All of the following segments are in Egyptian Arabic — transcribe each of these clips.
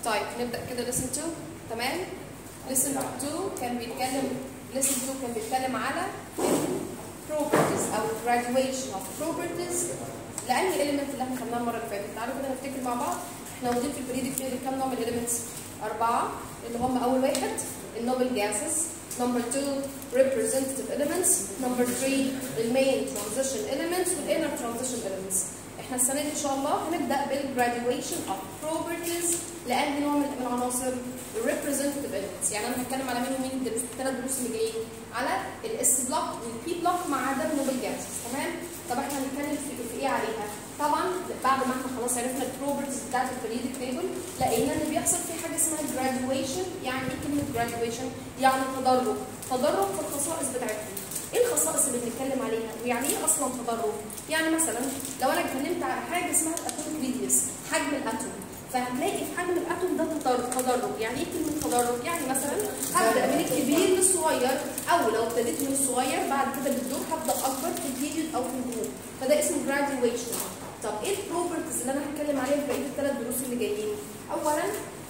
طيب نبدا كده listen to تمام listen to كان بيتكلم listen to كان بيتكلم على properties او graduation of properties لاني element اللي احنا خدناه المره اللي فاتت تعالوا كده نفتكر مع بعض احنا موجودين في البريدك فيلد كام نوع من الاليمنتس اربعه اللي هم اول واحد النوبل جاسز نمبر 2 representative elements نمبر 3 المين transition elements والinner transition elements احنا السنه دي ان شاء الله هنبدا بالgraduation of properties لانهي نوع من من عناصر representative elements يعني انا هتكلم على مين ومين الدروس الثلاث دروس اللي جايين على الاس بلوك والبي بلوك ما عدا النوبل جاسز تمام طب احنا هنتكلم في, في ايه عليها طبعا بعد ما احنا خلاص عرفنا البروبرتيز بتاعت البريدك تيبل لقينا ان بيحصل في حاجه اسمها graduation يعني ايه كلمه graduation يعني تدرج تدرج في الخصائص بتاعتهم ايه الخصائص اللي بنتكلم عليها ويعني ايه اصلا تدرج يعني مثلا لو انا اتكلمت على حاجه اسمها الاتوميك ريديوس حجم الاتوم فهتلاقي في حجم الاتوم ده تدرج يعني ايه كلمه تدرج يعني مثلا هبدا من الكبير للصغير او لو ابتديت من الصغير بعد كده بالدور هبدا اكبر في البيريود او في الجروب فده اسمه graduation طب ايه البروبرتيز اللي انا هتكلم عليها في بقيه الثلاث دروس اللي جايين اولا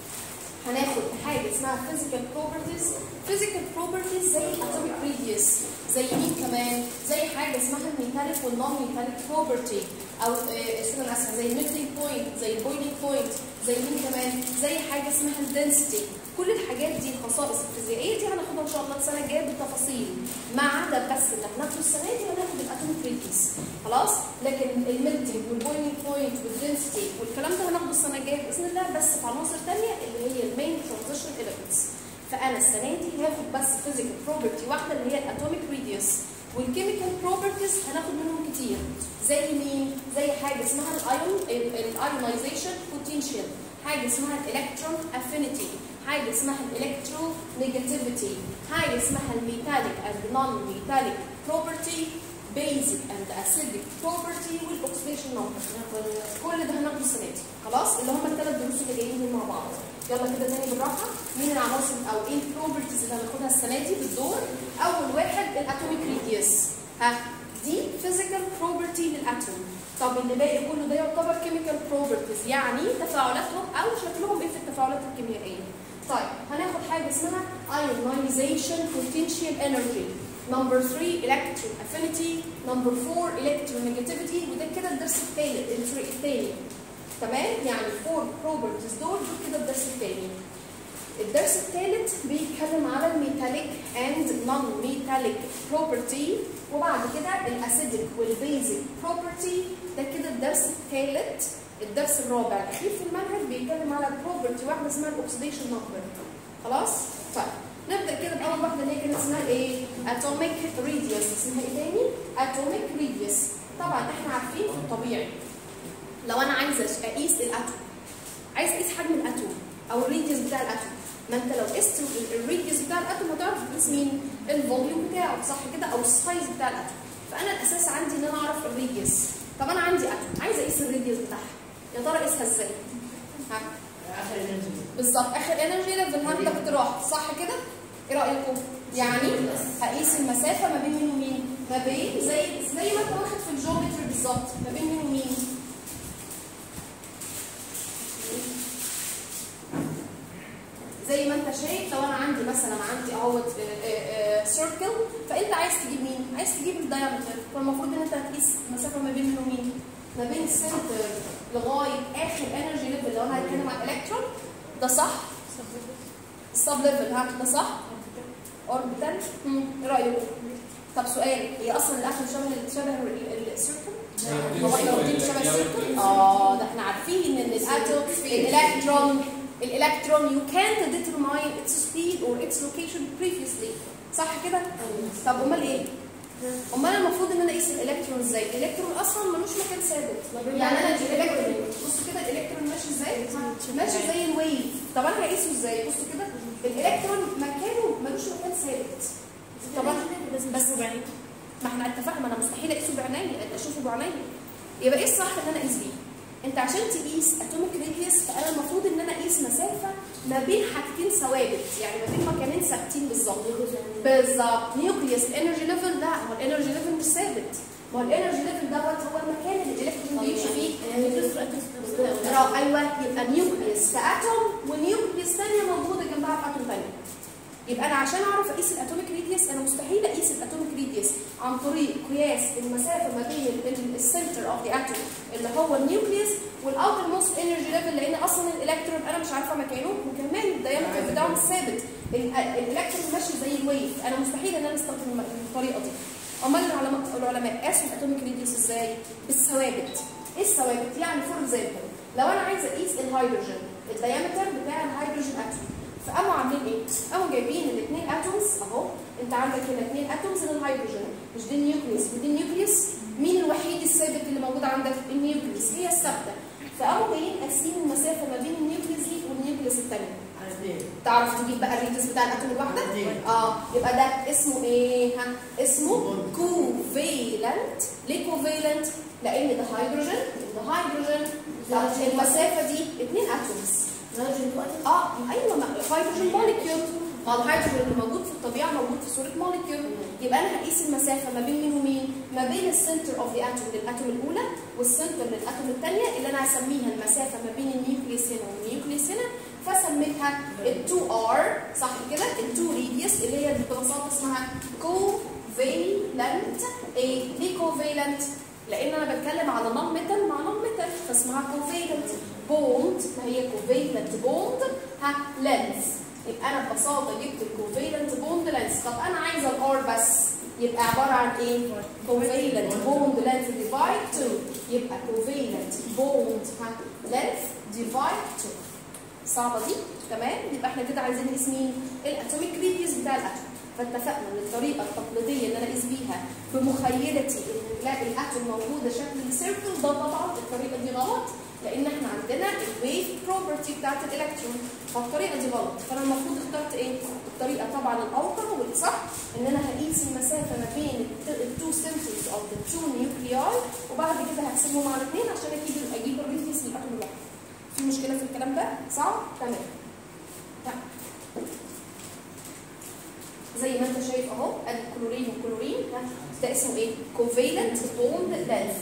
هناخد حاجه اسمها physical properties physical properties زي الاتوميك radius زي مين كمان زي حاجه اسمها الميتاليك والنون ميتاليك property او استنى انا اسفه زي الميلتنج بوينت زي البويلينج بوينت زي مين كمان زي حاجه اسمها الدنسيتي كل الحاجات دي الخصائص الفيزيائيه دي هناخدها ان شاء الله السنه الجايه بالتفاصيل ما عدا بس اللي هناخده السنه دي هناخد الاتوميك ريديوس خلاص لكن الميلتنج والبويلينج بوينت والدنسيتي والكلام ده هناخده السنه الجايه باذن الله بس في عناصر ثانيه اللي هي المين ترانزيشن اليمنتس فانا السنه دي هاخد بس فيزيكال بروبرتي واحده اللي هي الاتوميك ريديوس والكيميكال بروبرتيز هناخد منهم كتير زي مين؟ زي حاجه اسمها الايون الايونايزيشن بوتنشال حاجه اسمها الالكترون افينيتي حاجه اسمها الالكترو نيجاتيفيتي حاجه اسمها الميتاليك اند نون ميتاليك بروبرتي بيزك اند اسيدك بروبرتي والاكسيديشن نمبر كل ده هناخده السنه دي خلاص اللي هم الثلاث دروس اللي جايين دول مع بعض يلا كده تاني بالراحه مين العناصر او ايه البروبرتيز اللي هناخدها السنه دي بالدور اول واحد الاتوميك ريديوس ها دي فيزيكال بروبرتي للاتوم طب اللي باقي كله ده يعتبر كيميكال بروبرتيز يعني تفاعلاتهم او شكلهم ايه في التفاعلات الكيميائيه طيب هناخد حاجه اسمها ionization potential energy نمبر 3 electron affinity نمبر 4 electronegativity وده كده الدرس الثالث الثاني تمام يعني الفور بروبرتيز دول دول كده الدرس الثاني الدرس الثالث بيتكلم على الميتاليك اند نون ميتاليك بروبرتي وبعد كده الاسيدك والبيزك بروبرتي ده كده الدرس الثالث الدرس الرابع الاخير في المنهج بيتكلم على بروبرتي واحده اسمها الاكسيديشن نمبر خلاص طيب نبدا كده باول واحده اللي هي كانت اسمها ايه اتوميك ريديوس اسمها ايه تاني اتوميك ريديوس طبعا احنا عارفين في الطبيعي لو انا عايزه اقيس الاتوم عايز اقيس حجم الاتوم او الريديوس بتاع الاتوم ما انت لو قست الريديوس بتاع الاتوم هتعرف تقيس مين الفوليوم بتاعه صح كده او السايز بتاع الاتوم فانا الاساس عندي ان انا اعرف الريديوس طب انا عندي اتوم عايزه اقيس الريديوس بتاعها يا ترى اقيسها ازاي ها اخر انرجي بالظبط اخر انرجي ليفل هاند اقتراح صح كده ايه رايكم يعني هقيس المسافه ما بين مين ومين ما بين زي زي ما انت واخد في الجيومتري بالظبط ما بين مين ومين زي ما انت شايف لو انا عندي مثلا عندي اهوت سيركل فانت عايز تجيب مين؟ عايز تجيب الدايمتر فالمفروض ان انت هتقيس المسافه ما بين مين ومين؟ ما بين السنتر لغايه اخر انرجي ليفل لو انا هتكلم عن الالكترون ده صح؟ السب ليفل ها ده صح؟ اوربيتال ايه رايكم؟ طب سؤال هي اصلا الاتوم شبه شبه السيركل؟ هو احنا واخدين شبه السيركل؟ اه ده احنا عارفين ان الاتوم الالكترون الالكترون you can't determine its speed or its location previously صح كده؟ طب امال ايه؟ امال المفروض ان انا اقيس الالكترون ازاي؟ الالكترون اصلا ملوش مكان ثابت يعني انا الالكترون بصوا كده الالكترون ماشي ازاي؟ ماشي زي الويف طب انا هقيسه ازاي؟ بصوا كده الالكترون مكانه ملوش مكان ثابت طبعا بس بس بعيد ما احنا اتفقنا ما انا مستحيل اقيسه بعيني اشوفه بعيني يبقى ايه الصح ان انا اقيس بيه؟ انت عشان تقيس اتوميك ريديوس فانا المفروض ان انا اقيس مسافه ما بين حاجتين ثوابت يعني ما بين مكانين ثابتين بالظبط بالظبط نيوكليوس الانرجي ليفل لا هو الانرجي ليفل مش ثابت ما هو الانرجي ليفل دوت هو المكان اللي الالكترون بيمشي فيه فيه را- ايوه يبقى نيوكليوس في اتوم ونيوكليوس ثانيه موجوده جنبها في اتوم ثانيه يبقى انا عشان اعرف اقيس الاتوميك ريديوس انا مستحيل اقيس الاتوميك ريديوس عن طريق قياس المسافه ما بين السنتر اوف ذا اتوم اللي هو النيوكليوس والاوتر موست انرجي ليفل لان اصلا الالكترون انا مش عارفه مكانه وكمان الدايمتر بتاعه مش ثابت ال- الالكترون ماشي زي الويف انا مستحيل ان انا استخدم الم- الطريقه دي امال العلماء العلماء قاسوا الاتوميك ريديوس ازاي؟ بالثوابت ايه الثوابت؟ يعني فور اكزامبل لو انا عايزه اقيس الهيدروجين الدايمتر بتاع الهيدروجين اتوم فقاموا عاملين ايه؟ قاموا جايبين الاثنين اتومز اهو انت عندك هنا اثنين اتومز من الهيدروجين مش دي النيوكليوس ودي النيوكليوس مين الوحيد الثابت اللي موجود عندك؟ النيوكليوس هي الثابته فقاموا جايين قاسين المسافه ما بين النيوكليوس دي والنيوكليوس الثانيه على اثنين تعرف تجيب بقى الريديوس بتاع الاتوم الواحده؟ اثنين اه يبقى ده اسمه ايه؟ ها اسمه كوفيلنت ليه كوفيلنت؟ لان ده هيدروجين وده هيدروجين طب المسافه دي اثنين اتومز هيدروجين دلوقتي اه ايوه ما هيدروجين موليكيول ما الهيدروجين اللي موجود في الطبيعه موجود في صوره موليكيول يبقى انا هقيس المسافه ما بين مين ومين؟ ما بين السنتر اوف ذا اتوم للاتوم الاولى والسنتر للاتوم الثانيه اللي انا هسميها المسافه ما بين النيوكليوس هنا والنيوكليوس هنا فسميتها ال 2 ار صح كده؟ ال 2 ريديوس اللي هي ببساطه اسمها كوفيلنت ايه؟ ليه كوفيلنت؟ لان انا بتكلم على نون ميتال مع نون ميتال فاسمها كوفيلنت بوند ما هي كوفيلنت بوند ها لينس يبقى انا ببساطه جبت الكوفيلنت بوند لينس طب انا عايزه الار بس يبقى عباره عن ايه؟ كوفيلنت بوند لينس ديفايد 2 يبقى كوفيلنت بوند ها لينس ديفايد 2 صعبه دي تمام يبقى احنا كده عايزين نقيس مين؟ الاتوميك ريديوس بتاع الاتوم فاتفقنا ان الطريقه التقليديه اللي انا اقيس بيها بمخيلتي ان الاقي الاتوم موجوده شكل السيركل ده طبعا الطريقه دي غلط لان احنا عندنا الويف بروبرتي بتاعت الالكترون فالطريقه دي غلط فانا المفروض اخترت ايه؟ الطريقه طبعا الاوقع والصح ان انا هقيس المسافه ما بين التو سنترز او التو نيوكلياي وبعد كده هقسمهم على اثنين عشان اجيب اجيب الريديوس للاتوم الواحد في مشكله في الكلام ده؟ صعب؟ تمام طيب. زي ما انت شايف اهو ادي كلورين وكلورين ها، ده اسمه ايه؟ كوفيلنت بوند لينث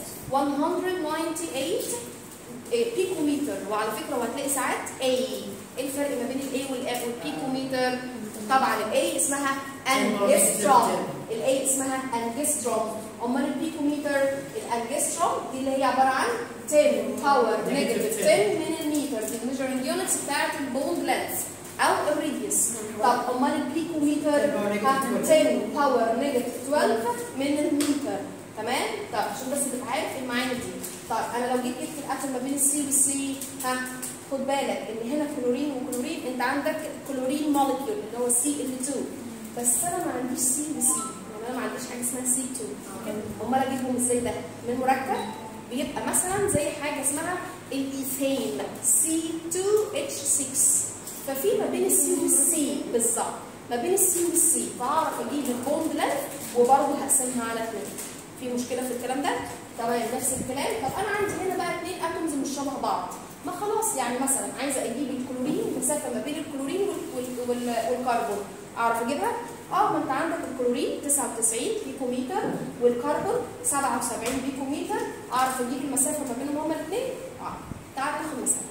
198 بيكوميتر وعلى فكره وهتلاقي ساعات A ايه الفرق ما بين الاي والبيكوميتر؟ طبعا الاي اسمها انجستروم الاي اسمها انجستروم امال البيكوميتر الانجستروم دي اللي هي عباره عن 10 باور نيجاتيف 10 من المتر دي الميجرنج يونتس بتاعت البوند لينث او الريديوس طب امال البيكوميتر ها، 10 باور نيجاتيف 12 من المتر تمام طب عشان بس تبقى عارف المعاني دي طب انا لو جيت جبت الاتوم ما بين السي والسي ها خد بالك ان هنا كلورين وكلورين انت عندك كلورين مولكيول اللي هو سي ال 2 بس انا ما عنديش سي وسي يعني انا ما عنديش حاجه اسمها سي 2 امال اجيبهم ازاي ده من مركب بيبقى مثلا زي حاجه اسمها الايثين سي 2 اتش 6 ففي ما بين السي والسي بالظبط ما بين السي والسي فاعرف اجيب البوند لينث وبرضه هقسمها على اثنين في مشكله في الكلام ده تمام نفس الكلام طب انا عندي هنا بقى اثنين اتومز مش شبه بعض ما خلاص يعني مثلا عايزه اجيب الكلورين المسافه ما بين الكلورين وال- وال- وال- والكربون اعرف اجيبها اه ما انت عندك الكلورين 99 بيكوميتر والكربون 77 بيكوميتر اعرف اجيب المسافه ما بينهم هما الاثنين اه تعال ناخد مثال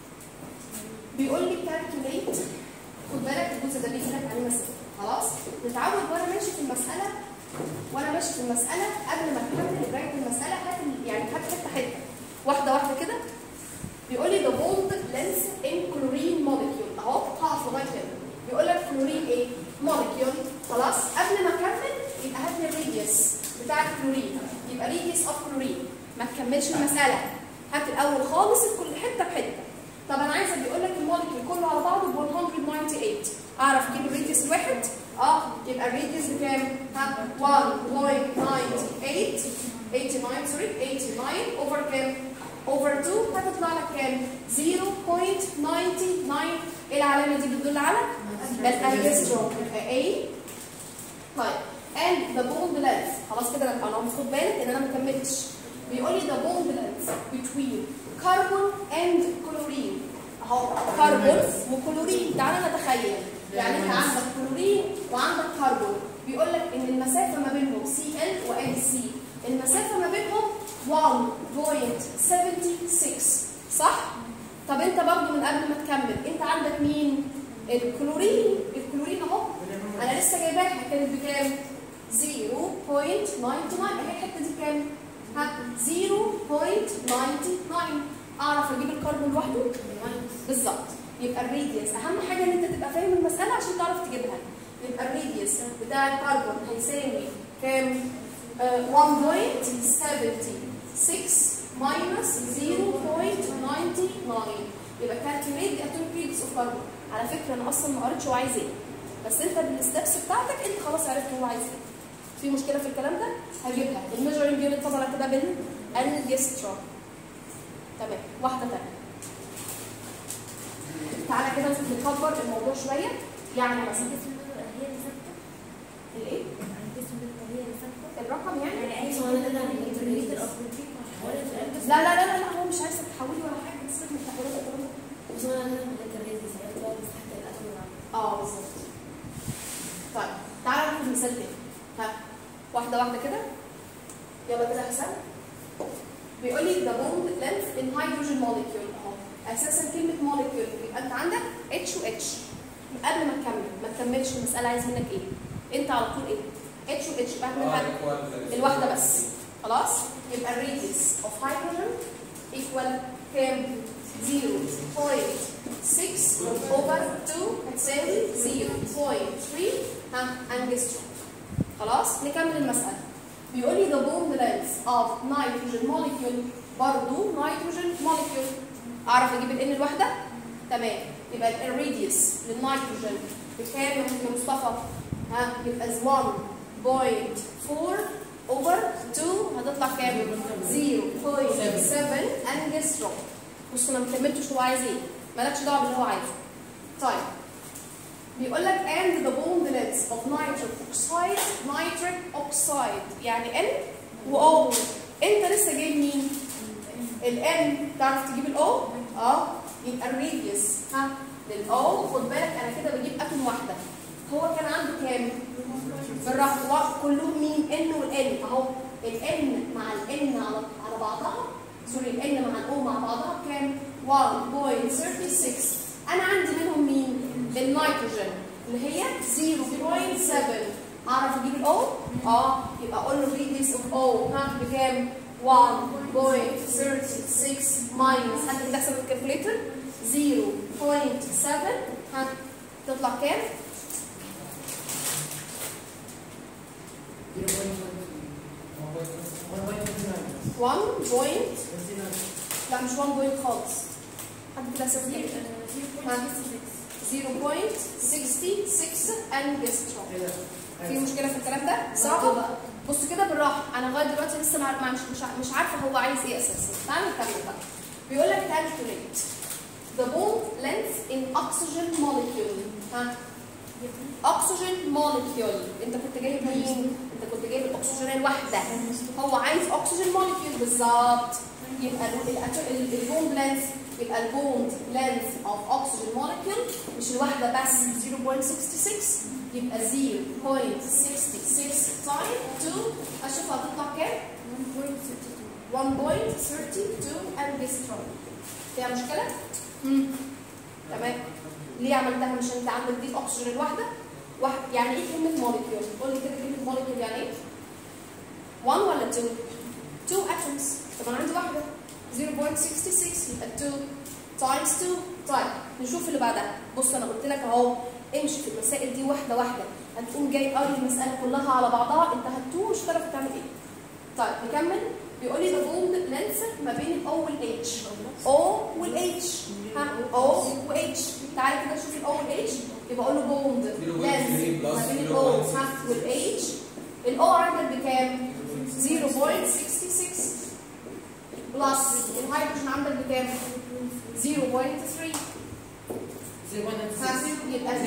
بيقول لي كالكوليت خد بالك الجزء ده بيجي لك عليه مسألة خلاص نتعود وانا ماشي في المسألة وانا ماشي في المسألة قبل ما تكمل قراية المسألة هات ال- يعني هات حتة حتة واحدة واحدة كده بيقول لي the bond length in chlorine molecule اهو هقف لغاية هنا بيقول لك كلورين ايه؟ molecule خلاص قبل ما اكمل يبقى هات لي الريديوس بتاع الكلورين يبقى ريديوس اوف كلورين ما تكملش المسألة هات الأول خالص الكل حتة بحتة طب انا عايزه بيقول لك المولكيول كله على بعضه ب 198 اعرف اجيب الريديوس الواحد اه يبقى الريديوس بكام؟ ها 1.98 89 سوري 89 اوفر كام؟ اوفر 2 هتطلع لك كام؟ 0.99 ايه العلامه دي بتدل على؟ ده الانجستروم يبقى A طيب and the bond length خلاص كده انا انا المفروض بالك ان انا ما كملتش بيقول لي the bond length between carbon and chlorine اهو كربون وكلورين تعالى نتخيل يعني انت عندك كلورين وعندك كربون بيقول لك ان المسافه ما بينهم سي ال وان سي المسافه ما بينهم 1.76 صح طب انت برضو من قبل ما تكمل انت عندك مين الكلورين الكلورين اهو انا لسه جايباها كانت بكام 0.99 اهي الحته دي كام ها 0.99 اعرف اجيب الكربون لوحده بالظبط يبقى الراديوس اهم حاجه ان انت تبقى فاهم المساله عشان تعرف تجيبها يبقى الراديوس بتاع الكربون هيساوي كام آه، 1.76 minus 0.99 يبقى calculate the atomic radius of carbon على فكره انا اصلا ما قريتش هو عايز ايه بس انت بالستبس بتاعتك انت خلاص عرفت هو عايز ايه في مشكله في الكلام ده هجيبها الميجرنج يونت طبعا هتبقى بالانجسترا تمام واحده ثانيه تعالى كده نكبر الموضوع شويه يعني مثلا الايه الرقم يعني لا لا لا لا, لا هو مش عايزك تحولي ولا حاجه بس من التحويلات الأوتوماتيك. اه بالظبط طيب تعالى ناخد مثال تاني ها واحده واحده كده يلا كده يا حسام بيقول لي the bond length in hydrogen molecule اهو اساسا كلمه molecule يبقى انت عندك H و H قبل ما تكمل ما تكملش المساله عايز منك ايه انت على طول ايه H و H بعد ما حاجه الواحده بس خلاص يبقى الريديوس اوف هيدروجين ايكوال كام 0.6 اوفر 2 هتساوي 0.3 ها انجستروم خلاص نكمل المساله بيقول لي the bond length of nitrogen molecule برضه nitrogen molecule اعرف اجيب الان الواحده تمام يبقى الراديوس للنيتروجين بكام يا مصطفى ها يبقى 1.4 اوفر 2 هتطلع كام 0.7 انجستروم بصوا انا ما كملتش هو عايز ايه مالكش دعوه باللي هو عايزه طيب بيقول لك and the bond length of nitric oxide nitric oxide يعني N و O انت لسه جايب مين؟ الان تعرف تجيب الاو؟ اه يبقى الراديوس ها للاو خد بالك انا كده بجيب اتوم واحده هو كان عنده كام؟ بالراحه كلهم مين؟ ان والان اهو الان مع الان على على بعضها سوري الان مع الاو مع بعضها كام؟ 1.36 انا عندي منهم مين؟ النيتروجين اللي هي 0.7 اعرف اجيب الاو؟ اه يبقى اقول له الريديوس اوف او ها بكام؟ 1.36 ماينس حد كده يحسب الكالكوليتر 0.7 ها تطلع كام؟ 1 بوينت لا مش 1 بوينت خالص حد كده يحسب 0.66 انجستروم في مشكله في الكلام ده؟ صعبه؟ بصوا كده بالراحه انا لغايه دلوقتي لسه مع مش مش مش عارفه هو عايز ايه اساسا تعالى نكمل بقى بيقول لك calculate the bond length in oxygen molecule ها oxygen molecule انت كنت جايب مين؟ انت كنت جايب الاكسجين الواحده هو عايز oxygen molecule بالظبط يبقى البوند لينث يبقى البوند لينث اوف oxygen molecule مش الواحده بس 0.66 يبقى 0.66 تايم 2 اشوف هتطلع كام؟ 1.32 انجستروم فيها مشكله؟ امم تمام ليه عملتها مش انت عندك دي الاكسجين الواحده؟ واحد يعني ايه كلمه موليكيول؟ قول لي كده كلمه موليكيول يعني ايه؟ 1 ولا 2؟ 2 اتومز طب انا عندي واحده 0.66 يبقى 2 تايمز 2 طيب نشوف اللي بعدها بص انا قلت لك اهو امشي في المسائل دي واحده واحده هتقوم جاي قاري المساله كلها على بعضها انت هتوه مش هتعرف تعمل ايه طيب نكمل بيقول لي the bond length ما بين الاو والاتش او والاتش ها او واتش تعالى كده شوف الاو والاتش يبقى اقول له بوند length ما بين الاو ها والاتش الاو عندك بكام 0.66 بلس الهيدروجين عندك بكام 0.3 يبقى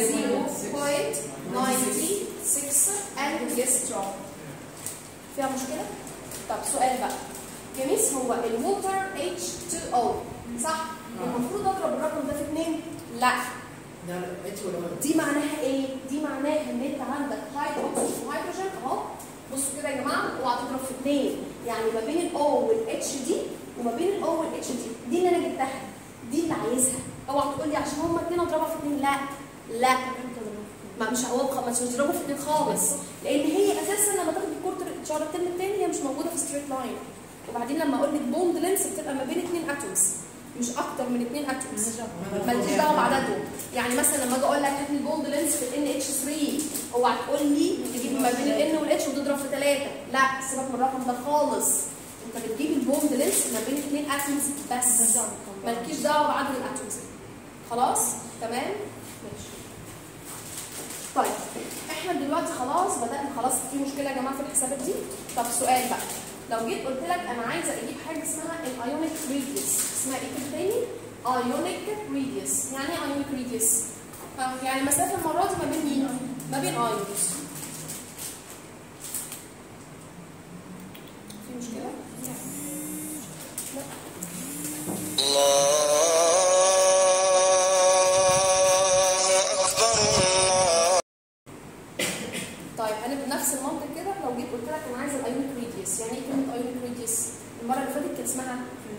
0.96 انجستروم فيها مشكلة؟ طب سؤال بقى يا ميس هو الووتر H2O صح؟ المفروض اضرب الرقم ده في 2 لا دي معناها ايه؟ دي معناها ان انت عندك هايدروجين وهيدروجين اهو بصوا كده يا جماعه اوعى تضرب في 2 يعني ما بين الاو والاتش دي وما بين الاو والاتش دي دي اللي انا جبتها دي اللي عايزها اوعى تقول لي عشان هما اتنين اضربها في اتنين لا لا ما مش هو مش هتضربه في اتنين خالص لان هي اساسا لما تاخد الكورتر الشهر الترم الثاني هي مش موجوده في ستريت لاين وبعدين لما اقول لك بوند لينس بتبقى ما بين اتنين اتومز مش اكتر من اتنين اتومز مالكيش دعوه بعددهم يعني مثلا لما اجي اقول لك هات لي البوند لينس في الان اتش 3 اوعى تقول لي تجيب ما بين الان والاتش وتضرب في ثلاثه لا سيبك من الرقم ده خالص انت بتجيب البوند لينس ما بين اتنين اتومز بس مالكيش دعوه بعدد الاتومز خلاص تمام ماشي طيب احنا دلوقتي خلاص بدأنا خلاص في مشكلة يا جماعة في الحسابات دي طب سؤال بقى لو جيت قلت لك انا عايزة اجيب حاجة اسمها الايونيك ريديوس اسمها ايه كده تاني؟ ايونيك ريديوس يعني ايه ايونيك ريديوس؟ يعني المسافة المرة دي ما بين مين؟ ما بين ايونز في مشكلة؟ لا الله أكبر الله طيب انا بنفس المنطق كده لو جيت قلت لك انا عايزه الايونيك ريديوس يعني ايه كلمه ايونيك ريديوس المره اللي فاتت كان اسمها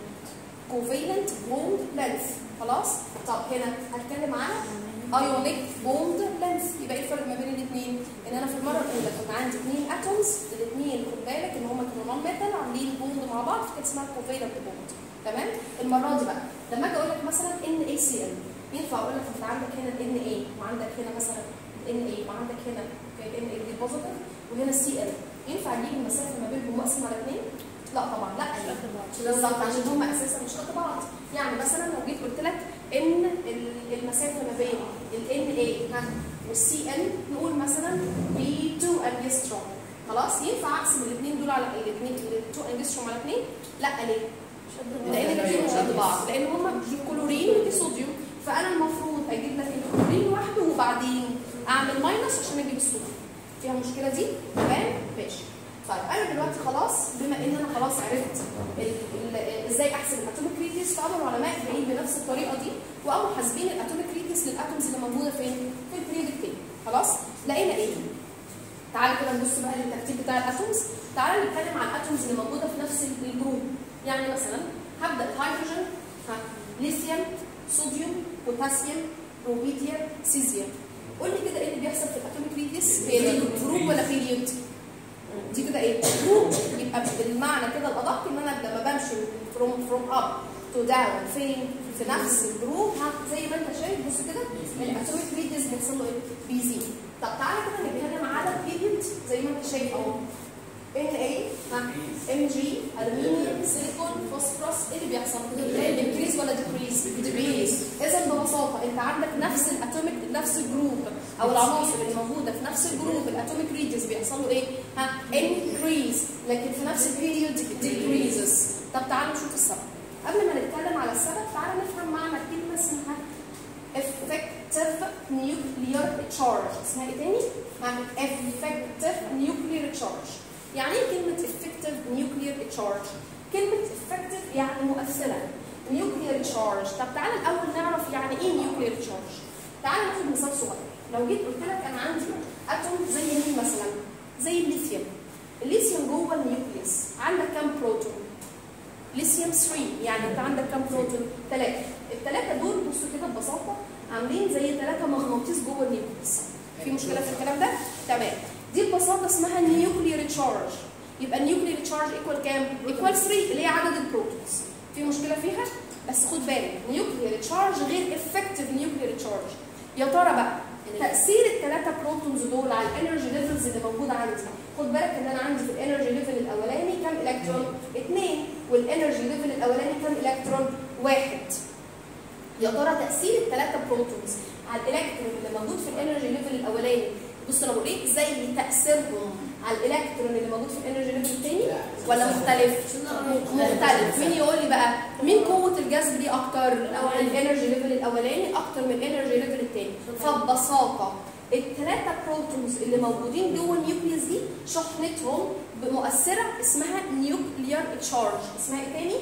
كوفيلنت بوند لينث خلاص طب هنا هتكلم على ايونيك بوند لينث يبقى ايه الفرق ما بين الاثنين ان انا في المره الاولى كان عندي اثنين اتومز الاثنين خد بالك ان هم كانوا نون ميتال عاملين بوند مع بعض فكانت اسمها كوفيلنت بوند تمام المره دي بقى لما اجي اقول لك مثلا ان اي سي ال ينفع اقول لك انت عندك هنا الان اي وعندك هنا مثلا ان اي وعندك هنا ان اي دي بوزيتيف وهنا سي ال ينفع اجيب المسافه ما بينهم واقسم على اثنين؟ لا طبعا لا بالظبط عشان هم اساسا مش قد بعض يعني مثلا لو جيت قلت لك ان ال- المسافه ما بين الان اي والسي ال نقول مثلا بي 2 انجستروم خلاص ينفع اقسم الاثنين دول على الاثنين 2 انجستروم على اثنين؟ لا ليه؟ لان الاثنين مش قد بعض لان هما دي كلورين ودي صوديوم فانا المفروض اجيب لك الكلورين لوحده وبعدين اعمل ماينس عشان اجيب الصوديوم فيها المشكله دي تمام ماشي طيب انا دلوقتي خلاص بما ان انا خلاص عرفت ال- ال- ازاي احسب الاتوميك ريديوس فقاموا العلماء جايين بنفس الطريقه دي وقاموا حاسبين الاتوميك ريديوس للاتومز اللي موجوده فين؟ في البريود التاني خلاص لقينا ايه؟ تعالى كده نبص بقى للترتيب بتاع الاتومز تعالى نتكلم عن الاتومز اللي موجوده في نفس الجروب يعني مثلا هبدا هيدروجين ها ليثيوم صوديوم بوتاسيوم روبيديوم سيزيوم قول لي كده ايه اللي بيحصل في الاتوميك ريديوس هي دي جروب ولا بيريود دي كده ايه جروب يبقى بالمعنى كده الادق ان انا لما بمشي فروم فروم اب تو داون فين في نفس الجروب ها زي ما انت شايف بص كده الاتوميك ريديوس بيحصل له ايه بيزيد طب تعالى كده نتكلم على البيريود زي ما انت شايف اهو ان اي ها ام جي الومنيوم سيليكون فوسفورس ايه اللي بيحصل؟ انكريز ولا ديكريز؟ ديكريز اذا ببساطه انت عندك نفس الاتوميك نفس الجروب او العناصر اللي موجوده في نفس الجروب الاتوميك ريديوس بيحصل له ايه؟ ها انكريز لكن في نفس البيريود ديكريزز طب تعالوا نشوف السبب قبل ما نتكلم على السبب تعالى نفهم معنى كلمه اسمها effective nuclear charge اسمها ايه تاني؟ ها effective nuclear charge يعني ايه كلمة effective nuclear charge؟ كلمة effective يعني مؤثرة nuclear charge طب تعالى الأول نعرف يعني ايه nuclear charge تعالى ناخد مثال صغير لو جيت قلت لك أنا عندي أتوم زي مين مثلا؟ زي الليثيوم الليثيوم جوه النيوكليوس عندك كام بروتون؟ ليثيوم 3 يعني انت عندك كام بروتون؟ ثلاثة الثلاثة دول بصوا كده ببساطة عاملين زي ثلاثة مغناطيس جوه النيوكليوس في مشكلة في الكلام ده؟ تمام دي ببساطه اسمها نيوكليير تشارج يبقى النيوكليير تشارج ايكوال كام؟ ايكوال 3 اللي هي عدد البروتونز في مشكله فيها؟ بس خد بالك نيوكليير تشارج غير افكتيف نيوكليير تشارج يا ترى بقى تاثير الثلاثه بروتونز دول على الانرجي ليفلز اللي موجوده عندي خد بالك ان انا عندي في الانرجي ليفل الاولاني كام الكترون؟ اثنين والانرجي ليفل الاولاني كام الكترون؟ واحد يا ترى تاثير الثلاثه بروتونز على الالكترون اللي موجود في الانرجي ليفل الاولاني بص انا بقول ايه زي تاثيرهم على الالكترون اللي موجود في الانرجي ليفل الثاني ولا مختلف؟ مختلف مين يقول لي بقى مين قوه الجذب دي اكتر؟ الانرجي ليفل الاولاني اكتر من الانرجي ليفل الثاني فببساطه الثلاثه بروتونز اللي موجودين جوه النيوكليوس دي شحنتهم مؤثره اسمها نيوكليير تشارج اسمها ايه تاني؟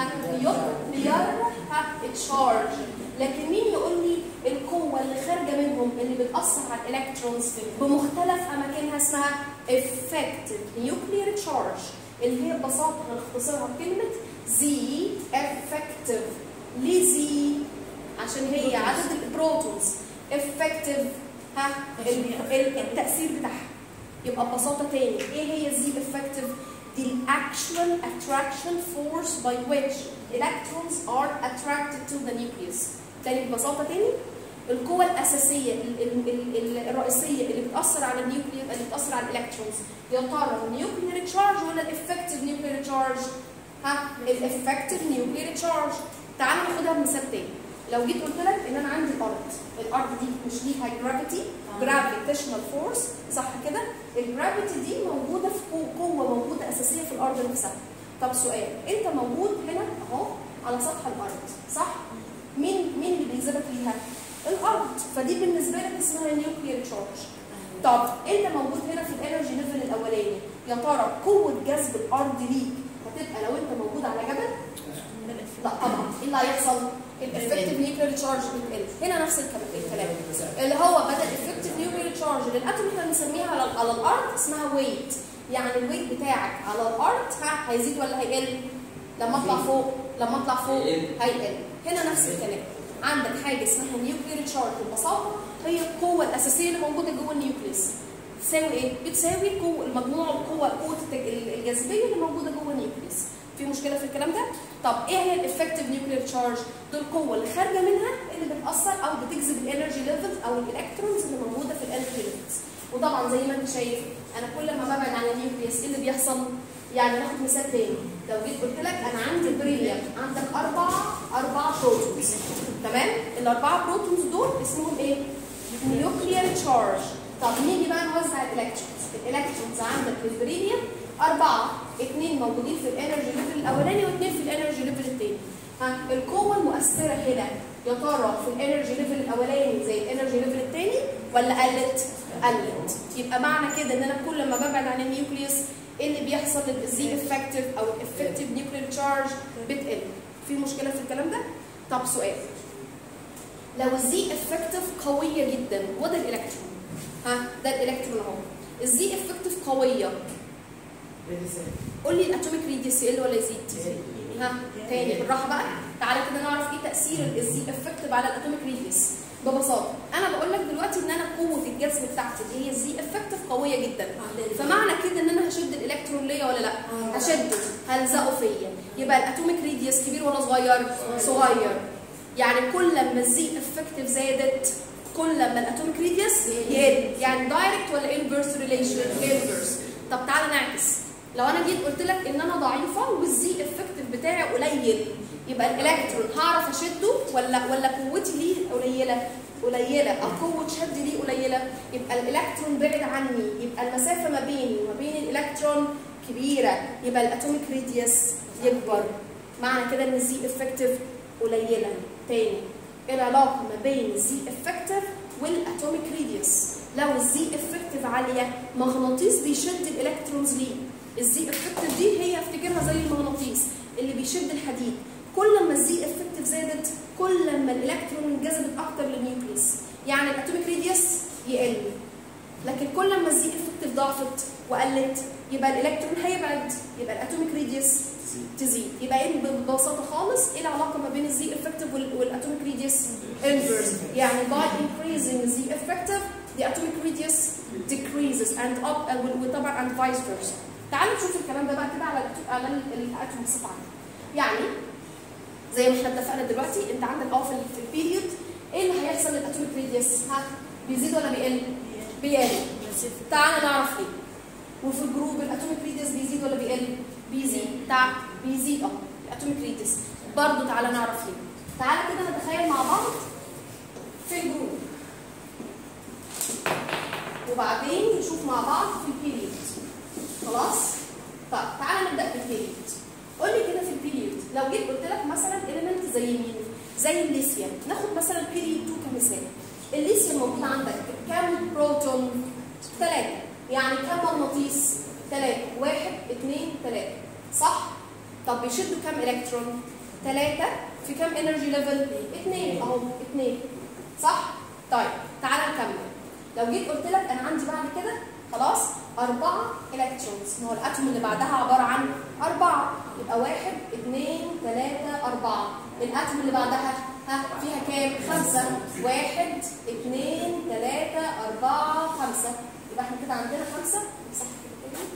نيوكليير تشارج لكن مين يقول لي القوة اللي خارجة منهم اللي بتأثر على الإلكترونز بمختلف أماكنها اسمها effective nuclear charge اللي هي ببساطه هنختصرها بكلمه زي افكتيف ليه زي عشان هي عدد البروتونز افكتيف ها ال- ال- التاثير بتاعها يبقى ببساطه تاني ايه هي الزي افكتيف دي الاكشوال attraction force by which electrons are attracted to the nucleus تاني ببساطه تاني القوة الأساسية ال- ال- ال- ال- الرئيسية اللي بتأثر على النيوكلير اللي بتأثر على الإلكترونز يا ترى النيوكلير تشارج ولا الإفكتيف نيوكلير تشارج؟ ها الإفكتيف نيوكلير تشارج تعالوا ناخدها بمثال تاني لو جيت قلت لك إن أنا عندي الأرض الأرض دي مش ليها جرافيتي جرافيتيشنال فورس صح كده؟ الجرافيتي دي موجودة في قو- قوة موجودة أساسية في الأرض نفسها طب سؤال أنت موجود هنا أهو على سطح الأرض صح؟ مين مين اللي بيجذبك ليها؟ الارض فدي بالنسبه لك اسمها نيوكليير تشارج طب انت موجود هنا في الانرجي ليفل الاولاني يا ترى قوه جذب الارض ليك هتبقى لو انت موجود على جبل لا طبعا ايه اللي هيحصل الافكتيف نيوكليير تشارج بتقل هنا نفس الكلام الكلام اللي هو بدل افكتيف نيوكليير تشارج للاتوم احنا بنسميها على, على الارض اسمها ويت يعني الويت بتاعك على الارض ها هيزيد ولا هيقل لما اطلع فوق لما اطلع فوق هيقل هنا نفس الكلام عندك حاجه اسمها نيوكليير تشارج ببساطه هي القوه الاساسيه اللي موجوده جوه النيوكليوس تساوي ايه؟ بتساوي قوه المجموع القوه قوه التج- الجاذبيه اللي موجوده جوه النيوكليوس في مشكله في الكلام ده؟ طب ايه هي الافكتيف نيوكليير تشارج؟ دي القوه اللي خارجه منها اللي بتاثر او بتجذب الانرجي ليفلز او الالكترونز اللي موجوده في الانرجي ليفلز وطبعا زي ما انت شايف انا كل ما ببعد عن النيوكليوس ايه اللي بيحصل؟ يعني ناخد مثال تاني لو جيت قلت لك انا عندي بريليوم عندك اربع اربع بروتونز تمام الاربعه بروتونز دول اسمهم ايه نيوكليير تشارج طب نيجي بقى نوزع الالكترونز الالكترونز عندك في البريليوم اربعه اثنين موجودين في الانرجي ليفل الاولاني واثنين في الانرجي ليفل الثاني ها القوه المؤثره هنا يا ترى في الانرجي ليفل الاولاني زي الانرجي ليفل الثاني ولا قلت قلت يبقى معنى كده ان انا كل ما ببعد عن النيوكليوس ايه اللي بيحصل للزي افكتيف او الافكتيف نيوكليير تشارج بتقل في مشكله في الكلام ده طب سؤال لو الزي افكتيف قويه جدا وده الالكترون ها ده الالكترون اهو الزي افكتيف قويه قول لي الاتوميك ريديوس يقل ولا يزيد ها تاني بالراحه بقى تعالى كده نعرف ايه تاثير الزي افكتيف على الاتوميك ريديوس ببساطه انا بقول لك دلوقتي ان انا قوه الجذب بتاعتي اللي هي الزي افكتيف قويه جدا فمعنى كده ان انا هشد الالكترون ليا ولا لا هشده هلزقه فيا يبقى الاتوميك ريديوس كبير ولا صغير صغير يعني كل ما الزي افكتيف زادت كل ما الاتوميك ريديوس يقل يعني دايركت ولا انفرس ريليشن انفرس طب تعالى نعكس لو انا جيت قلت لك ان انا ضعيفه والزي افكتيف بتاعي قليل يبقى الالكترون هعرف اشده ولا ولا قوتي ليه قليله قليله او قوه شد ليه قليله يبقى الالكترون بعد عني يبقى المسافه ما بيني وما بين الالكترون كبيره يبقى الاتوميك ريديوس يكبر معنى كده ان الزي افكتيف قليله تاني ايه العلاقه ما بين الزي افكتيف والاتوميك ريديوس لو الزي افكتيف عاليه مغناطيس بيشد الالكترونز ليه الزي افكتيف دي هي افتكرها زي المغناطيس اللي بيشد الحديد كل ما الزي افكتيف زادت كل ما الالكترون انجذبت اكتر للنيوكليوس يعني الاتوميك ريديوس يقل لكن كل ما الزي افكتيف ضعفت وقلت يبقى الالكترون هيبعد يبقى الاتوميك ريديوس تزيد يبقى ايه ببساطه خالص ايه العلاقه ما بين الزي افكتيف والاتوميك ريديوس انفرس يعني by increasing the effective the atomic radius decreases and up and وطبعا and vice versa تعالوا نشوف الكلام ده بقى كده على الأتو- على ال- الاتوم بصفه عامه يعني زي ما احنا اتفقنا دلوقتي انت عندك اه في ال- في البيريود ايه اللي هيحصل للاتوميك ريديوس ها بيزيد ولا بيقل؟ بيقل تعالى نعرف ليه وفي الجروب الاتوميك ريديوس بيزيد ولا بيقل؟ بيزيد تع بيزيد اه الاتوميك ريديوس برضه تعالى نعرف ليه تعالى كده نتخيل مع بعض في الجروب وبعدين نشوف مع بعض في البيريود خلاص؟ طب تعالى نبدا بالبيريود قول لي كده في البيريود لو جيت قلت لك مثلا اليمنت زي مين؟ زي الليثيوم ناخد مثلا بيريود 2 كمثال الليثيوم موجود عندك كام بروتون؟ ثلاثة يعني كام مغناطيس؟ ثلاثة واحد اثنين ثلاثة صح؟ طب بيشدوا كام الكترون؟ ثلاثة في كام انرجي ليفل؟ اثنين اهو اثنين صح؟ طيب تعالى نكمل لو جيت قلت لك انا عندي بعد كده خلاص أربعة إلكترونز ما هو الأتوم اللي بعدها عبارة عن أربعة يبقى واحد اثنين ثلاثة أربعة الأتوم اللي بعدها ها فيها كام؟ خمسة واحد اثنين ثلاثة أربعة خمسة يبقى احنا كده عندنا خمسة صح كده كده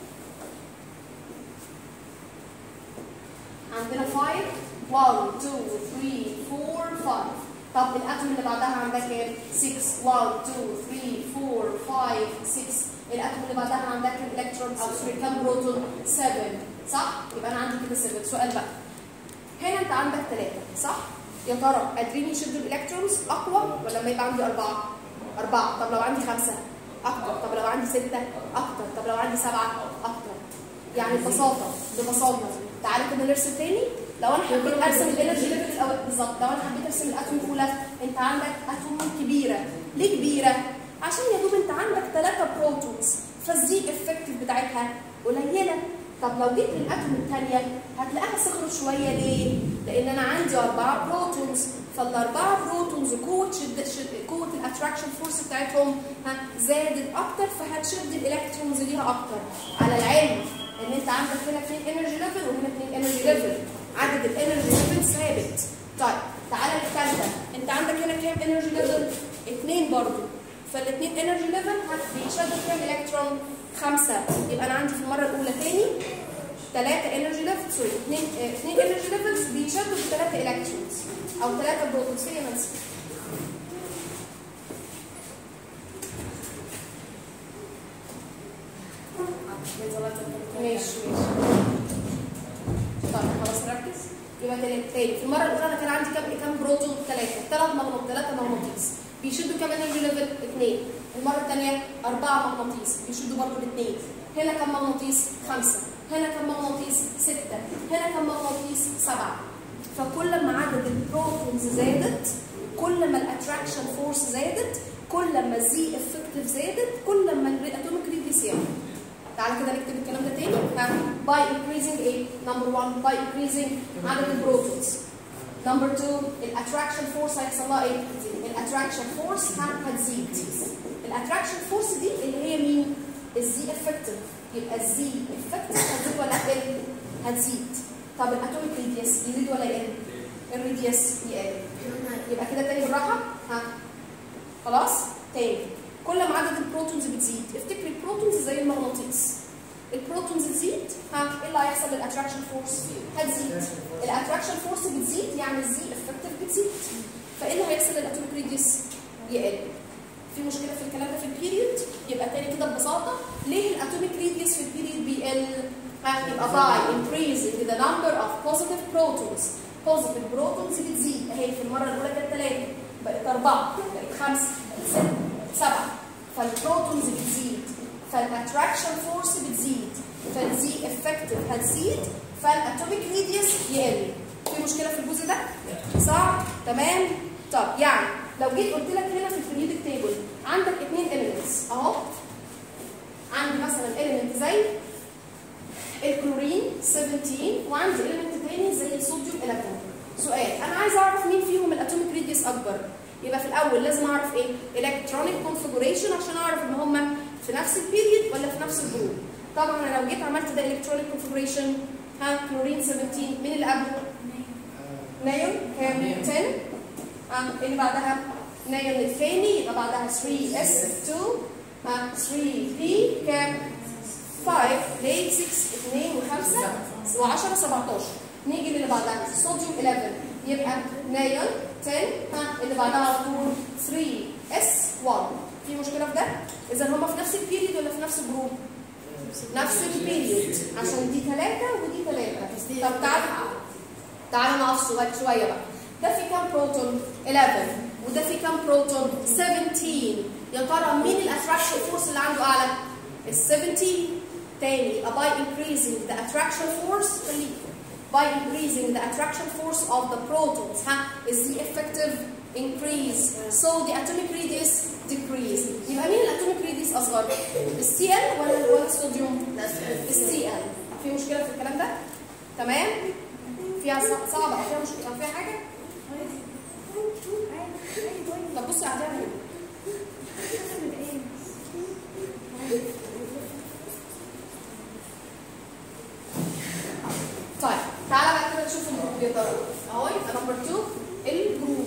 عندنا 5 1 2 3 4 5 طب الاتوم اللي بعدها عندها كام 6 1 2 3 4 5 6 الاتوم اللي بعدها عندها كام الكترون او سوري كام بروتون 7 صح يبقى انا عندي كده 7 سؤال بقى هنا انت عندك 3 صح يا ترى قادرين يشدوا الالكترونز اقوى ولا لما يبقى عندي أربعة أربعة طب لو عندي خمسة أكتر طب لو عندي ستة أكتر طب لو عندي سبعة أكتر يعني ببساطة ببساطة تعالى كده نرسم تاني لو انا حبيت ارسم الانرجي ليفل الاول بالظبط لو انا حبيت ارسم الاتوم الاولى انت عندك اتوم كبيره ليه كبيره عشان يا دوب انت عندك ثلاثه بروتونز فالزي افكتيف بتاعتها قليله طب لو جيت للاتوم الثانيه هتلاقيها صغرت شويه ليه لان انا عندي اربعه بروتونز فالاربعه بروتونز قوه شد, شد قوه الاتراكشن فورس بتاعتهم ها زادت اكتر فهتشد الالكترونز ليها اكتر على العلم ان انت عندك هنا اثنين انرجي ليفل وهنا اثنين انرجي ليفل عدد الانرجي ليفل ثابت طيب تعالى للثالثه انت عندك هنا كام انرجي ليفل اثنين برضو فالاثنين انرجي ليفل بيشدوا كام الكترون خمسه يبقى انا عندي في المره الاولى تاني ثلاثه انرجي ليفل سوري اثنين اه، اثنين انرجي ليفلز بيشدوا بثلاثه الكترونز او ثلاثه بروتونز هي نانسي ماشي ماشي طيب خلاص نركز يبقى تاني تاني في المره الاولى انا كان عندي كام كام بروتون ثلاثه ثلاث مغناطيس ثلاثه مغناطيس بيشدوا كام انرجي ليفل اثنين المره الثانيه اربعه مغناطيس بيشدوا برضه الاثنين هنا كام مغناطيس خمسه هنا كام مغناطيس سته هنا كام مغناطيس سبعه فكل ما عدد البروتونز زادت كل ما الاتراكشن فورس زادت كل ما الزي افكتيف زادت كل ما الاتوميك ريديوس يعلى تعالى كده نكتب الكلام ده تاني ها باي increasing ايه نمبر 1 باي increasing عدد البروتونز نمبر 2 الاتراكشن فورس هيحصل لها ايه الاتراكشن فورس هتزيد الاتراكشن فورس دي اللي هي مين الزي افكتيف يبقى الزي افكتيف هتزيد ولا تقل هتزيد طب الاتوميك ريديوس يزيد ولا يقل الريديوس يقل يبقى كده تاني بالراحه ها خلاص تاني كل ما عدد البروتونز بتزيد افتكري البروتونز زي المغناطيس البروتونز تزيد ها ايه اللي هيحصل للاتراكشن فورس هتزيد الاتراكشن فورس بتزيد يعني الزي افكتيف بتزيد فايه اللي هيحصل للاتوميك ريديوس يقل في مشكله في الكلام ده في البيريود يبقى تاني كده ببساطه ليه الاتوميك ريديوس في البيريود بيقل ها يبقى by increasing the number of positive protons positive protons بتزيد اهي في المره الاولى كانت ثلاثه بقت اربعه بقت خمسه بقت سته سبعه فالبروتونز بتزيد فالاتراكشن فورس بتزيد فالزي افكتيف هتزيد فالاتوميك ريديوس يقل في مشكله في الجزء ده صح تمام طب يعني لو جيت قلت لك هنا في البريودك تيبل عندك اثنين اليمنتس اهو عندي مثلا اليمنت زي الكلورين 17 وعندي اليمنت تاني زي الصوديوم 11 سؤال انا عايز اعرف مين فيهم الاتوميك ريديوس اكبر يبقى في الاول لازم اعرف ايه الكترونيك كونفيجريشن عشان اعرف ان هم في نفس البيريود ولا في نفس الجروب طبعا انا لو جيت عملت ده الكترونيك كونفيجريشن ها كلورين 17 مين اللي قبله نايون كام 10 ها اللي بعدها نايون الثاني يبقى بعدها 3 اس 2 ها 3 بي كام 5 8 6 2 و5 و10 17 نيجي للي بعدها صوديوم 11 يبقى نايون 10 ها اللي بعدها على طول 3 اس 1 في مشكله في ده؟ اذا هما في نفس البيريود ولا في نفس الجروب؟ نفس البيريود عشان دي ثلاثه ودي ثلاثه طب تعالى تعالى نقف شويه شويه بقى ده في كام بروتون؟ 11 وده في كام بروتون؟ 17 يا ترى مين الاتراكشن فورس اللي عنده اعلى؟ ال 17 تاني يبقى by increasing the attraction force خليك by increasing the attraction force of the protons ها is the effective increase so the atomic radius decrease يبقى مين الاتوميك radius اصغر السي ال ولا ولا الصوديوم السي ال في مشكله في الكلام ده تمام فيها صع- صعبه أو فيها مشكله أو فيها حاجه طب بصي عليها هنا يا ترى اهو يبقى نمبر 2 الجروب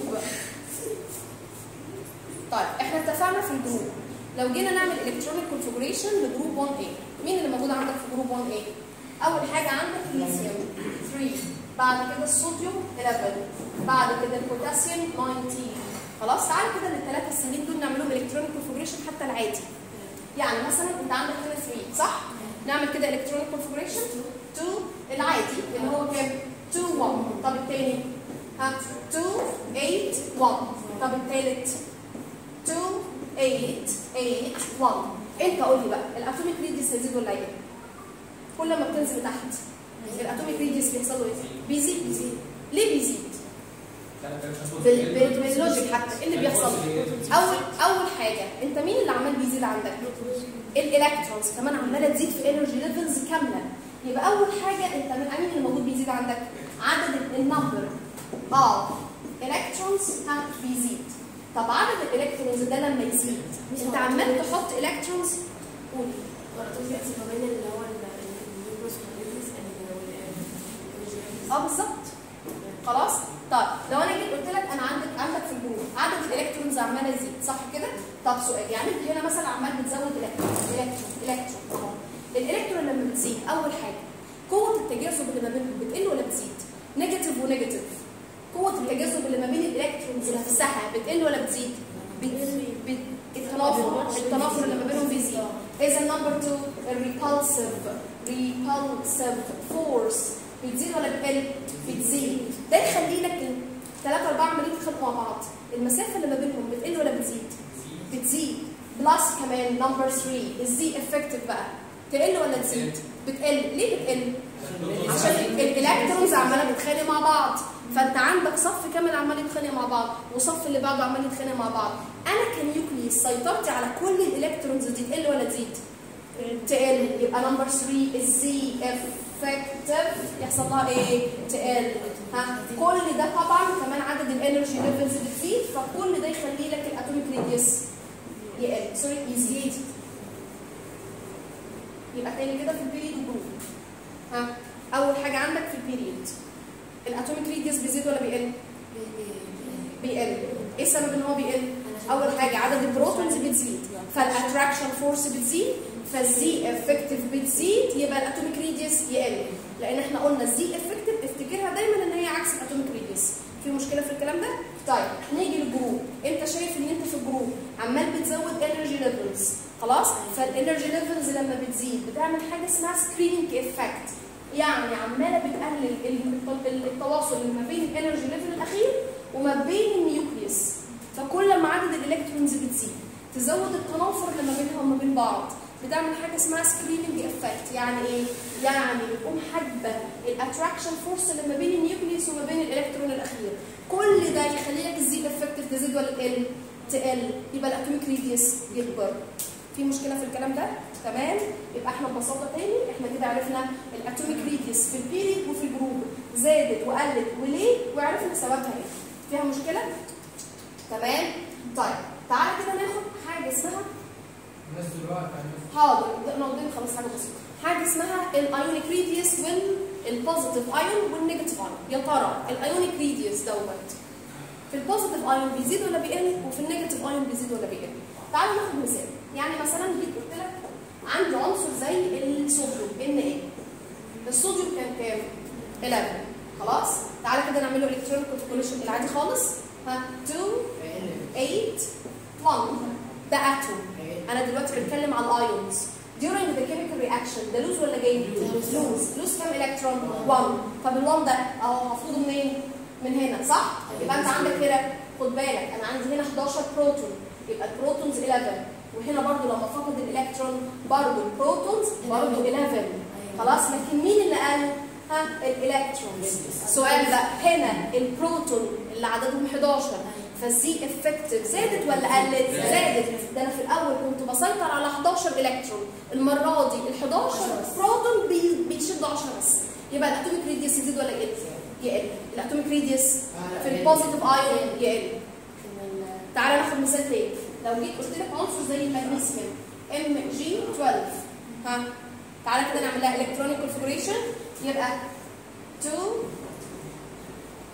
طيب احنا اتفقنا في الجروب لو جينا نعمل الكترونيك كونفجريشن لجروب 1 a مين اللي موجود عندك في جروب 1 a اول حاجه عندك الليثيوم 3 بعد كده الصوديوم 11 بعد كده البوتاسيوم 19 خلاص تعالى كده للثلاثه السنين دول نعملهم الكترونيك كونفجريشن حتى العادي يعني مثلا انت عندك هنا 3 صح نعمل كده الكترونيك كونفجريشن 2 العادي اللي هو كام 2 1 طب الثاني ها 2 8 1 طب الثالث 2 8 8 1 انت قول لي بقى الاتوميك ريديوس هيزيد ولا يقل؟ كل ما بتنزل تحت الاتوميك ريديوس بيحصل له ايه؟ بيزيد بيزيد ليه بيزيد؟ بال- بال- باللوجيك حتى ايه اللي بيحصل؟ اول اول حاجه انت مين اللي عمال بيزيد عندك؟ الالكترونز كمان عماله تزيد في انرجي ليفلز كامله يبقى اول حاجه انت من مين اللي موجود بيزيد عندك؟ عدد النمبر اه الكترونز ها بيزيد طب عدد الالكترونز ده لما يزيد انت عمال تحط الكترونز قولي ما بين اللي هو النيوكليوس والنيوكليوس اه بالظبط خلاص طب لو انا جيت قلت لك انا عندك عندك في الجروب عدد الالكترونز عمال يزيد صح كده طب سؤال يعني انت هنا مثلا عمال بتزود الكترون الكترون الكترون اهو الالكترون لما بتزيد اول حاجه قوه التجاذب اللي ما بينهم بتقل ولا بتزيد نيجاتيف ونيجاتيف قوه التجاذب اللي ما بين الالكترونز نفسها بتقل ولا بتزيد بت- بت- التنافر التنافر اللي ما بينهم بيزيد اذا نمبر 2 الريبالسيف ريبالسيف فورس بتزيد ولا بتقل؟ بتزيد ده يخلي لك الثلاثة أربعة عمالين يتخانقوا مع بعض المسافة اللي ما بينهم بتقل ولا بتزيد؟ بتزيد بلس كمان نمبر 3 الزي افكتيف بقى تقل ولا تزيد؟ بتقل ليه بتقل؟ عشان الالكترونز عماله بتتخانق مع بعض فانت عندك صف كامل عمال يتخانق مع بعض وصف اللي بعده عمال يتخانق مع بعض انا كنيوكليس سيطرتي على كل الالكترونز دي تقل ولا تزيد؟ تقل يبقى نمبر 3 الزي افكتيف يحصل لها ايه؟ تقل ها كل ده طبعا كمان عدد الانرجي ليفلز بتزيد فكل ده يخلي لك الاتوميك ريديوس يقل سوري يزيد يبقى تاني كده في البيريد جروب ها اول حاجه عندك في البيريد الاتوميك ريديوس بيزيد ولا بيقل؟ بيقل ايه السبب ان هو بيقل؟ اول حاجه عدد البروتونز بتزيد فالاتراكشن فورس بتزيد فالزي افكتيف بتزيد يبقى الاتوميك ريديوس يقل لان احنا قلنا الزي افكتيف افتكرها دايما ان هي عكس الاتوميك ريديوس في مشكله في الكلام ده طيب نيجي للجروب انت شايف ان انت في الجروب عمال بتزود انرجي ليفلز خلاص فالانرجي ليفلز لما بتزيد بتعمل حاجه اسمها سكريننج افكت يعني عماله بتقلل ال- التواصل اللي ما بين الانرجي ليفل الاخير وما بين النيوكليوس فكل ما عدد الالكترونز بتزيد تزود التنافر اللي ما بينها وما بين بعض بتعمل حاجه اسمها سكريننج افكت يعني ايه يعني بتقوم حاجبه الاتراكشن فورس اللي ما بين النيوكليوس وما بين الالكترون الاخير كل ده يخلي لك الزي افكتيف تزيد ولا تقل تقل يبقى الاتوميك ريديوس يكبر في مشكله في الكلام ده تمام يبقى احنا ببساطه تاني احنا كده عرفنا الاتوميك ريديوس في البيريد وفي الجروب زادت وقلت وليه وعرفنا سببها ايه فيها مشكله تمام طيب تعالى كده ناخد حاجه اسمها الناس دلوقتي عن- حاضر نبدا قدام خلاص حاجه بسيطه حاجه اسمها الايونيك ريديوس والبوزيتيف ايون والنيجاتيف ايون يا ترى الايونيك ريديوس دوت في البوزيتيف ايون بيزيد ولا بيقل وفي النيجاتيف ايون بيزيد ولا بيقل تعالوا ناخد مثال يعني مثلا جيت قلت لك عندي عنصر زي الصوديوم ان ايه الصوديوم كان كام 11 خلاص تعالى كده نعمل له الكترونيك كونفيجريشن العادي خالص ها 2 8 1 ده اتوم انا دلوقتي بتكلم على الايونز during the chemical reaction ده لوز ولا جاي؟ لوز لوز كام الكترون؟ 1 طب ال1 ده اهو هفرضه منين؟ من هنا صح؟ يبقى انت عندك هنا خد بالك انا عندي هنا 11 بروتون يبقى البروتونز 11 وهنا برضو لما فقد الالكترون برضو البروتونز برضو 11 خلاص لكن مين اللي قال؟ ها الالكترونز سؤال بقى هنا البروتون اللي عددهم 11 فالزي افكتيف زادت ولا قلت؟ زادت ده انا في الاول كنت بسيطر على 11 الكترون المره دي ال 11 بروتون بي- بيشدوا 10 بس يبقى الاتوميك ريديوس يزيد ولا يقل؟ يقل الاتوميك ريديوس في البوزيتيف ايون يقل تعالى ناخد مثال تاني لو جيت قلت لك عنصر زي المغنيسيوم ام جي 12 ها تعالى كده نعمل لها الكترونيك كونفيجريشن يبقى 2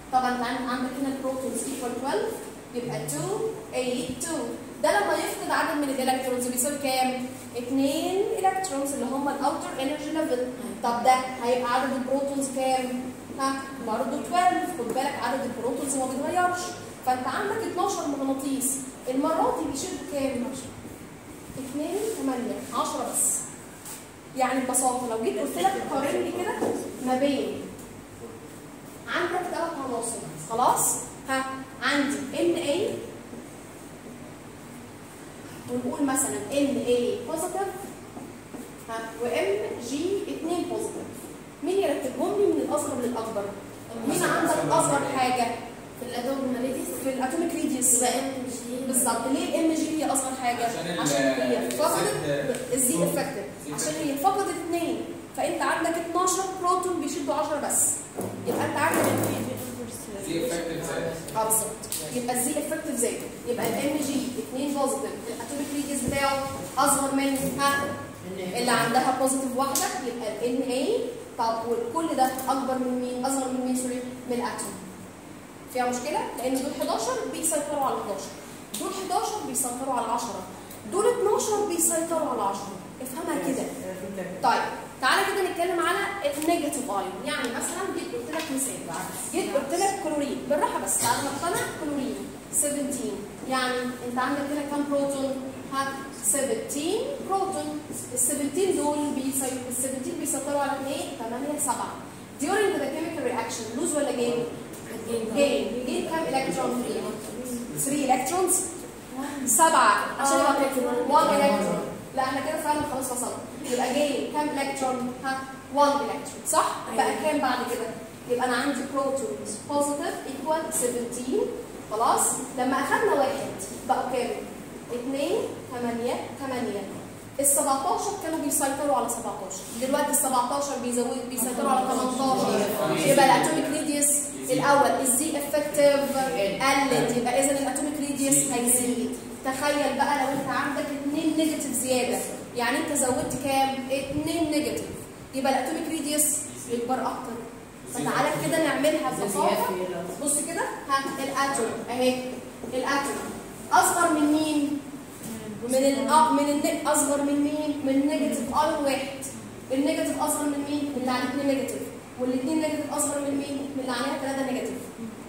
طبعا انت عن- عندك هنا البروتونز ايكوال 12 يبقى 2 8 2 ده لما يفقد عدد من الالكترونز بيساوي كام؟ 2 الكترونز اللي هم الاوتر انرجي ليفل طب ده هيبقى عدد البروتونز كام؟ ها برضه 12 خد بالك عدد البروتونز ما بيتغيرش فانت عندك 12 مغناطيس المره دي بيشدوا كام؟ 2 8 10 بس يعني ببساطه لو جيت قلت لك قارن لي كده ما بين عندك ثلاث عناصر خلاص ها عندي ان اي ونقول مثلا ان اي بوزيتيف ها وام جي 2 بوزيتيف مين يرتبهم لي من الاصغر للاكبر؟ مين عندك اصغر حاجه في الاتوم ريديوس في الاتوميك ريديوس يبقى ام جي بالظبط ليه الام جي هي اصغر حاجه؟ عشان ال- عشان هي فقدت الزد- الزي افكتيف عشان هي فقدت اثنين فانت عندك 12 بروتون بيشدوا 10 بس يبقى انت عندك زي effective زائد. اه بالظبط يبقى الزي افكتيف زاد يبقى الام جي 2 بوزيتيف الاتوميك ريديوس بتاعه اصغر من ها اللي عندها بوزيتيف واحده يبقى الان اي طب وكل ده اكبر من مين؟ اصغر من مين سوري؟ من الاتوم فيها مشكله؟ لان دول 11 بيسيطروا على 11 دول 11 بيسيطروا على 10 دول 12 بيسيطروا على 10 افهمها كده طيب تعالى كده نتكلم على النيجاتيف ايون يعني مثلا جيت قلت لك مثال جيت قلت لك كلورين بالراحه بس تعالى نقتنع كلورين 17 يعني انت عندك هنا كام بروتون؟ ها 17 بروتون ال 17 دول بيسيطروا ال 17 بيسيطروا على ايه؟ 8 7 during the chemical reaction lose ولا gain؟ gain gain كام الكترون؟ 3 الكترونز سبعة عشان يبقى كده 1 الكترون لا احنا كده فعلا خلاص وصلنا يبقى جاي كام الكترون ها 1 الكترون صح بقى كام بعد كده يبقى انا عندي بروتونز بوزيتيف ايكوال 17 خلاص لما اخذنا واحد بقوا كام 2 8 8 ال 17 كانوا بيسيطروا على 17 دلوقتي ال 17 بيزود بيسيطروا على 18 يبقى الاتوميك ريديوس الاول الزي افكتيف قلت يبقى اذا الاتوميك ريديوس هيزيد تخيل بقى لو انت عندك 2 نيجاتيف زياده يعني انت زودت كام 2 نيجاتيف يبقى الاتوميك ريديوس يكبر اكتر فتعالى كده نعملها ببساطه بص كده ها الاتوم اهي الاتوم اصغر من مين من ال من الن- اصغر من مين من نيجاتيف ايون واحد النيجاتيف اصغر من مين من اللي عليه 2 نيجاتيف والاثنين نيجاتيف اصغر من مين من اللي عليها 3 نيجاتيف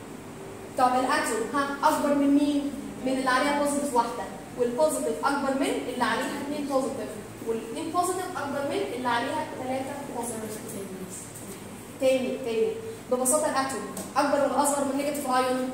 طب الاتوم ها اكبر من مين من اللي عليها بوزيتيف واحده والبوزيتيف اكبر من اللي عليها اثنين بوزيتيف والاثنين بوزيتيف اكبر من اللي عليها ثلاثه بوزيتيف تاني تاني ببساطه الاتوم اكبر ولا اصغر من نيجاتيف ايون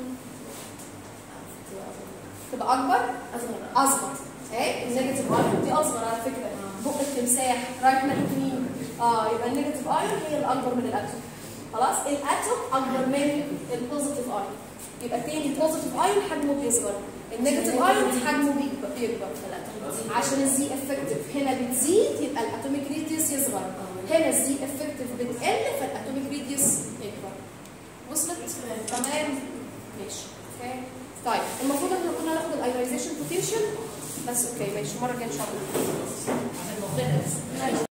تبقى اكبر اصغر اصغر اهي النيجاتيف ايون دي اصغر على فكره بق التمساح رايح ناحيه مين؟ اه يبقى النيجاتيف ايون هي الاكبر من الاتوم خلاص الاتوم اكبر من البوزيتيف ايون يبقى تاني البوزيتيف ايون حجمه بيصغر النيجاتيف ايون حجمه بيكبر بيكبر عشان الزي افكتيف هنا بتزيد يبقى الاتوميك ريديوس يصغر هنا الزي افكتيف بتقل فالاتوميك ريديوس يكبر وصلت تمام ماشي اوكي طيب المفروض احنا كنا ناخد الايونيزيشن بوتنشال بس اوكي ماشي المره الجايه ان شاء الله